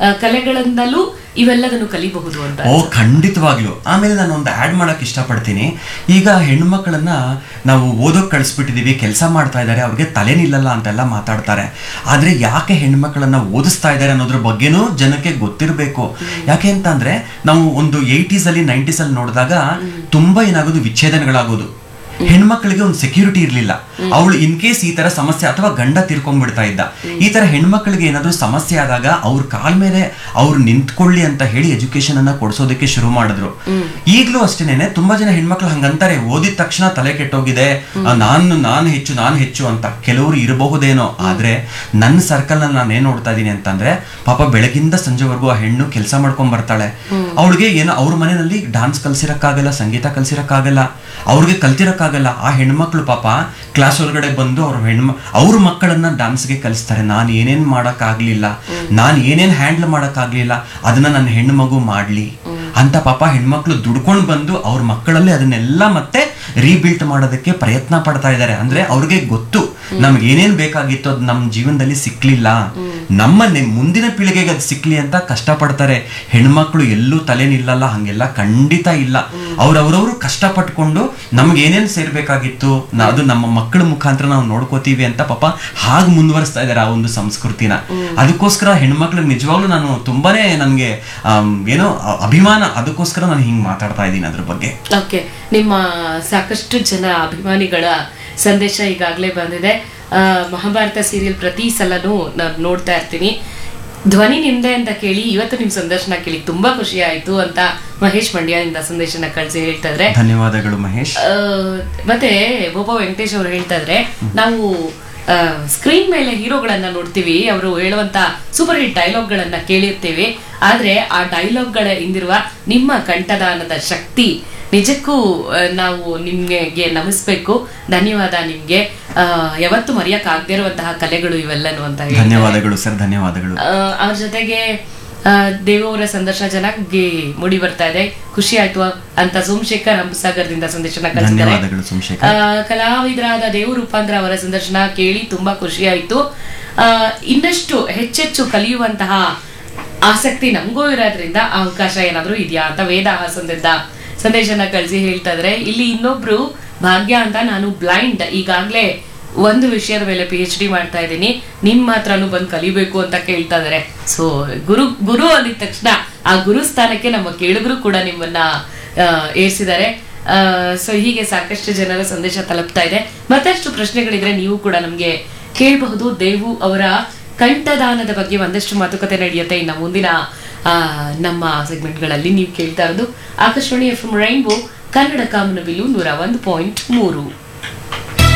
ಆ, ಕಲೆಗಳಿಂದಲೂ ಇವೆಲ್ಲದನ್ನು ಕಲಿಬಹುದು ಅಂತ ಓ ಖಂಡಿತವಾಗ್ಲು ಆಮೇಲೆ ನಾನು ಒಂದು ಆ್ಯಡ್ ಮಾಡಕ್ ಇಷ್ಟಪಡ್ತೀನಿ ಈಗ ಹೆಣ್ಮಕ್ಳನ್ನ ನಾವು ಓದೋಕ್ ಕಳಿಸ್ಬಿಟ್ಟಿದೀವಿ ಕೆಲಸ ಮಾಡ್ತಾ ಇದ್ದಾರೆ ಅವ್ರಿಗೆ ತಲೆ ನಿಲ್ಲಲ್ಲ ಅಂತೆಲ್ಲ ಮಾತಾಡ್ತಾರೆ ಆದ್ರೆ ಯಾಕೆ ಹೆಣ್ಮಕ್ಳನ್ನ ಓದಿಸ್ತಾ ಇದ್ದಾರೆ ಅನ್ನೋದ್ರ ಬಗ್ಗೆನೂ ಜನಕ್ಕೆ ಗೊತ್ತಿರಬೇಕು ಯಾಕೆ ಅಂತಂದ್ರೆ ನಾವು ಒಂದು ಏಯ್ಟೀಸ್ ಅಲ್ಲಿ ನೈಂಟೀಸ್ ಅಲ್ಲಿ ನೋಡಿದಾಗ ತುಂಬಾ ಏನಾಗೋದು ವಿಚ್ಛೇದನಗಳಾಗೋದು ಹೆಣ್ಮಕ್ಳಿಗೆ ಒಂದು ಸೆಕ್ಯೂರಿಟಿ ಇರ್ಲಿಲ್ಲ ಅವಳು ಇನ್ ಕೇಸ್ ಈ ತರ ಸಮಸ್ಯೆ ಅಥವಾ ಗಂಡ ತೀರ್ಕೊಂಡ್ಬಿಡ್ತಾ ಇದ್ದ ಈ ತರ ಹೆಣ್ಮಕ್ಳಿಗೆ ಏನಾದ್ರೂ ಸಮಸ್ಯೆ ಆದಾಗ ಅವ್ರ ಕಾಲ್ ಮೇಲೆ ಅವ್ರು ನಿಂತ್ಕೊಳ್ಳಿ ಅಂತ ಹೇಳಿ ಎಜುಕೇಶನ್ ಅನ್ನ ಕೊಡ್ಸೋದಕ್ಕೆ ಶುರು ಮಾಡಿದ್ರು ಈಗ್ಲೂ ಅಷ್ಟೇನೆ ತುಂಬಾ ಜನ ಹೆಣ್ಮಕ್ಳು ಹಂಗಂತಾರೆ ಓದಿದ ತಕ್ಷಣ ತಲೆ ಕೆಟ್ಟೋಗಿದೆ ಆ, ನಾನು ನಾನು ಹೆಚ್ಚು ನಾನು ಹೆಚ್ಚು ಅಂತ ಕೆಲವರು ಇರಬಹುದೇನೋ ಆದ್ರೆ ನನ್ನ ಸರ್ಕಲ್ ನಲ್ಲಿ ನಾನು ಏನ್ ನೋಡ್ತಾ ಇದೀನಿ ಅಂತಂದ್ರೆ ಪಾಪ ಬೆಳಗಿಂದ ಸಂಜೆವರೆಗೂ ಆ ಹೆಣ್ಣು ಕೆಲಸ ಮಾಡ್ಕೊಂಡ್ ಬರ್ತಾಳೆ ಅವಳಿಗೆ ಏನೋ ಅವ್ರ ಮನೆಯಲ್ಲಿ ಡಾನ್ಸ್ ಕಲ್ಸಿರಕ್ಕಾಗಲ್ಲ ಸಂಗೀತ ಕಲ್ಸಿರಕ್ಕಾಗಲ್ಲ ಅವ್ರಿಗೆ ಕಲ್ತಿರಕ್ಕಾಗಲ್ಲ ಆ ಹೆಣ್ಮಕ್ಳು ಪಾಪ ಕ್ಲಾಸ್ ಒಳಗಡೆ ಬಂದು ಅವ್ರ ಹೆಣ್ಮ ಅವ್ರ ಮಕ್ಕಳನ್ನ ಡಾನ್ಸ್ಗೆ ಕಲಿಸ್ತಾರೆ ನಾನು ಏನೇನ್ ಮಾಡಕ್ ಆಗ್ಲಿಲ್ಲ ನಾನು ಏನೇನ್ ಹ್ಯಾಂಡಲ್ ಮಾಡಕ್ ಆಗ್ಲಿಲ್ಲ ಅದನ್ನ ನನ್ನ ಹೆಣ್ಣು ಮಗು ಮಾಡ್ಲಿ ಅಂತ ಪಾಪ ಹೆಣ್ಮಕ್ಳು ದುಡ್ಕೊಂಡು ಬಂದು ಅವ್ರ ಮಕ್ಕಳಲ್ಲಿ ಅದನ್ನೆಲ್ಲ ಮತ್ತೆ ರೀಬಿಲ್ಟ್ ಮಾಡೋದಕ್ಕೆ ಪ್ರಯತ್ನ ಪಡ್ತಾ ಇದ್ದಾರೆ ಅಂದ್ರೆ ಅವ್ರಿಗೆ ಗೊತ್ತು ನಮ್ಗೆ ಏನೇನ್ ಬೇಕಾಗಿತ್ತು ಅದು ನಮ್ಮ ಜೀವನದಲ್ಲಿ ಸಿಕ್ಲಿಲ್ಲ ನಮ್ಮ ನೆ- ಮುಂದಿನ ಪೀಳಿಗೆಗೆ ಅದು ಸಿಕ್ಲಿ ಅಂತ ಕಷ್ಟಪಡ್ತಾರೆ ಹೆಣ್ಮಕ್ಳು ಎಲ್ಲೂ ತಲೆ ನಿಲ್ಲಲ್ಲ ಹಂಗೆಲ್ಲ ಖಂಡಿತ ಇಲ್ಲ ಅವ್ರವ್ರವ್ರು ಕಷ್ಟಪಟ್ಕೊಂಡು ನಮ್ಗೆ ಏನೇನ್ ಸೇರ್ಬೇಕಾಗಿತ್ತು ನ- ಅದು ನಮ್ಮ ಮಕ್ಕಳ ಮುಖಾಂತರ ನಾವು ನೋಡ್ಕೋತೀವಿ ಅಂತ ಪಾಪ ಹಾಗೆ ಮುಂದುವರಿಸ್ತಾ ಇದ್ದಾರೆ ಆ ಒಂದು ಸಂಸ್ಕೃತಿನ ಅದಕ್ಕೋಸ್ಕರ ಹೆಣ್ಮಕ್ಳಿಗೆ ನಿಜವಾಗ್ಲೂ ನಾನು ತುಂಬಾನೇ ನನ್ಗೆ ಆಮ್, ಏನೋ ಅ- ಅಭಿಮಾನ ಅದಕ್ಕೋಸ್ಕರ ನಾನು ಹಿಂಗ್ ಮಾತಾಡ್ತಾ ಇದ್ದೀನಿ ಅದ್ರ ಬಗ್ಗೆ ಓಕೆ ನಿಮ್ಮ ಸಾಕಷ್ಟು ಜನ ಅಭಿಮಾನಿಗಳ ಸಂದೇಶ ಈಗಾಗಲೇ ಬಂದಿದೆ ಆ, ಮಹಾಭಾರತ ಸೀರಿಯಲ್ ಪ್ರತಿ ಸಲನೂ ನಾನು ನೋಡ್ತಾ ಇರ್ತೀನಿ ಧ್ವನಿ ನಿಮ್ದೆ ಅಂತ ಕೇಳಿ ಇವತ್ತು ನಿಮ್ ಸಂದರ್ಶನ ಕೇಳಿ ತುಂಬಾ ಖುಷಿ ಆಯ್ತು ಅಂತ ಮಹೇಶ್ ಮಂಡ್ಯದಿಂದ ಸಂದೇಶನ ಕಳಿಸಿ ಹೇಳ್ತಾ ಇದ್ರೆ ಧನ್ಯವಾದಗಳು ಮಹೇಶ್ ಆ, ಮತ್ತೆ ಬೋಪ ವೆಂಕಟೇಶ್ ಅವರು ಹೇಳ್ತಾ ಇದ್ರೆ ನಾವು ಸ್ಕ್ರೀನ್ ಮೇಲೆ ಹೀರೋಗಳನ್ನ ನೋಡ್ತೀವಿ ಅವರು ಹೇಳುವಂತ ಸೂಪರ್ ಹಿಟ್ ಡೈಲಾಗ್ಗಳನ್ನ ಕೇಳಿರ್ತೀವಿ ಆದ್ರೆ ಆ ಡೈಲಾಗ್ಗಳ ಹಿಂದಿರುವ ನಿಮ್ಮ ಕಂಠದಾನದ ಶಕ್ತಿ ನಿಜಕ್ಕೂ ಆ, ನಾವು ನಿಮ್ಗೆ ನಮಿಸ್ಬೇಕು ಧನ್ಯವಾದ ನಿಮ್ಗೆ ಆ, ಯಾವತ್ತೂ ಮರೆಯಕ್ ಆಗದೇ ಇರುವಂತಹ ಕಲೆಗಳು ಇವೆಲ್ಲನು ಅಂತ ಹೇಳಿ ಧನ್ಯವಾದಗಳು ಸರ್ ಧನ್ಯವಾದಗಳು ಆ, ಅವ್ರ ಜೊತೆಗೆ ಆ, ದೇವು ಅವರ ಸಂದರ್ಶನ ಚೆನ್ನಾಗಿ ಮೂಡಿ ಬರ್ತಾ ಇದೆ ಖುಷಿ ಆಯ್ತು ಅಂತ ಸೋಮಶೇಖರ್ ಹಂಪಸಾಗರದಿಂದ ಸಂದರ್ಶನ ಕಳಿಸಿದ್ದಾರೆ ಧನ್ಯವಾದಗಳು ಸೋಮಶೇಖರ್ ಆ, ಕಲಾವಿದರಾದ ದೇವು ರೂಪಾಂತರ ಅವರ ಸಂದರ್ಶನ ಕೇಳಿ ತುಂಬಾ ಖುಷಿ ಆಯ್ತು ಆ, ಇನ್ನಷ್ಟು ಹೆಚ್ಚೆಚ್ಚು ಕಲಿಯುವಂತಹ ಆಸಕ್ತಿ ನಮಗೂ ಇರೋದ್ರಿಂದ ಆ ಅವಕಾಶ ಏನಾದ್ರೂ ಇದೆಯಾ ಅಂತ ವೇದ ಹಾಸನದಿಂದ ಸಂದೇಶನ ಕಳಿಸಿ ಹೇಳ್ತಾ ಇದ್ರೆ ಇಲ್ಲಿ ಇನ್ನೊಬ್ರು ಭಾಗ್ಯ ಅಂತ ನಾನು ಬ್ಲೈಂಡ್ ಈಗಾಗ್ಲೇ ಒಂದು ವಿಷಯದ ಮೇಲೆ ಪಿ ಎಚ್ ಡಿ ಮಾಡ್ತಾ ಇದ್ದೀನಿ ನಿಮ್ಮ ಹತ್ರನೂ ಬಂದು ಕಲಿಬೇಕು ಅಂತ ಕೇಳ್ತಾ ಇದಾರೆ ಸೊ ಗುರು ಗುರು ಅಂದಿದ ತಕ್ಷಣ ಆ ಗುರು ಸ್ಥಾನಕ್ಕೆ ನಮ್ಮ ಕೇಳಿದ್ರು ಕೂಡ ನಿಮ್ಮನ್ನ ಆ, ಏರ್ಸಿದ್ದಾರೆ ಸೊ ಹೀಗೆ ಸಾಕಷ್ಟು ಜನರ ಸಂದೇಶ ತಲುಪ್ತಾ ಇದೆ ಮತ್ತಷ್ಟು ಪ್ರಶ್ನೆಗಳಿದ್ರೆ ನೀವು ಕೂಡ ನಮ್ಗೆ ಕೇಳಬಹುದು ದೇವು ಅವರ ಕಂಠದಾನದ ಬಗ್ಗೆ ಒಂದಷ್ಟು ಮಾತುಕತೆ ನಡೆಯುತ್ತೆ ಇನ್ನು ಮುಂದಿನ ಆ, ನಮ್ಮ ಸೆಗ್ಮೆಂಟ್ಗಳಲ್ಲಿ ನೀವು ಕೇಳ್ತಾ ಇರೋದು Akashvani F M rainbow Kannada ಕಾಮನಬಿಲ್ಲು ನೂರ ಒಂದು ಪಾಯಿಂಟ್ ಮೂರು